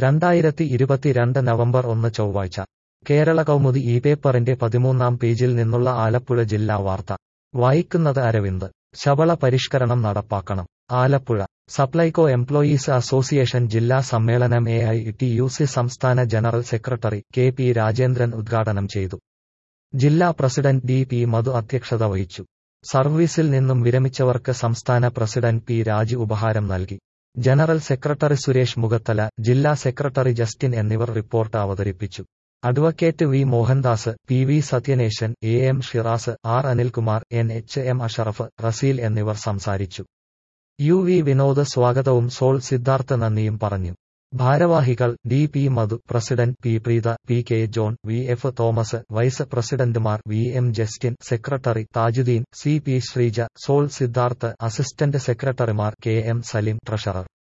രണ്ടായിരത്തി ഇരുപത്തിരണ്ട് നവംബർ ഒന്ന് ചൊവ്വാഴ്ച കേരള കൗമുദി ഈ പേപ്പറിന്റെ പതിമൂന്നാം പേജിൽ നിന്നുള്ള ആലപ്പുഴ ജില്ലാ വാർത്ത വായിക്കുന്നത് അരവിന്ദ് ശബള പരിഷ്കരണം നടപ്പാക്കണം ആലപ്പുഴ സപ്ലൈകോ എംപ്ലോയീസ് അസോസിയേഷൻ ജില്ലാ സമ്മേളനം A I T U C സംസ്ഥാന general secretary K P Rajendran ഉദ്ഘാടനം ചെയ്തു ജില്ലാ പ്രസിഡന്റ് ഡി പി മധു അധ്യക്ഷത വഹിച്ചു സർവീസിൽ നിന്നും വിരമിച്ചവർക്ക് സംസ്ഥാന പ്രസിഡന്റ് പി രാജു ഉപഹാരം നൽകി ജനറൽ സെക്രട്ടറി സുരേഷ് മുഖത്തല ജില്ലാ സെക്രട്ടറി ജസ്റ്റിൻ എന്നിവർ റിപ്പോർട്ട് അവതരിപ്പിച്ചു advocate V Mohandas P V Sathyanesan A M Shiraz R Anilkumar N H M Ashraf Raseel എന്നിവർ സംസാരിച്ചു യു വി വിനോദ് സ്വാഗതവും സോൾ സിദ്ധാർത്ഥ നന്ദിയും പറഞ്ഞു ഭാരവാഹികൾ D P Madhu president P Preetha P K John V F Thomas vice പ്രസിഡന്റുമാർ V M Justin secretary Thajuddeen C P Sreeja സോൾ Siddharth assistant സെക്രട്ടറിമാർ K M Saleem treasurer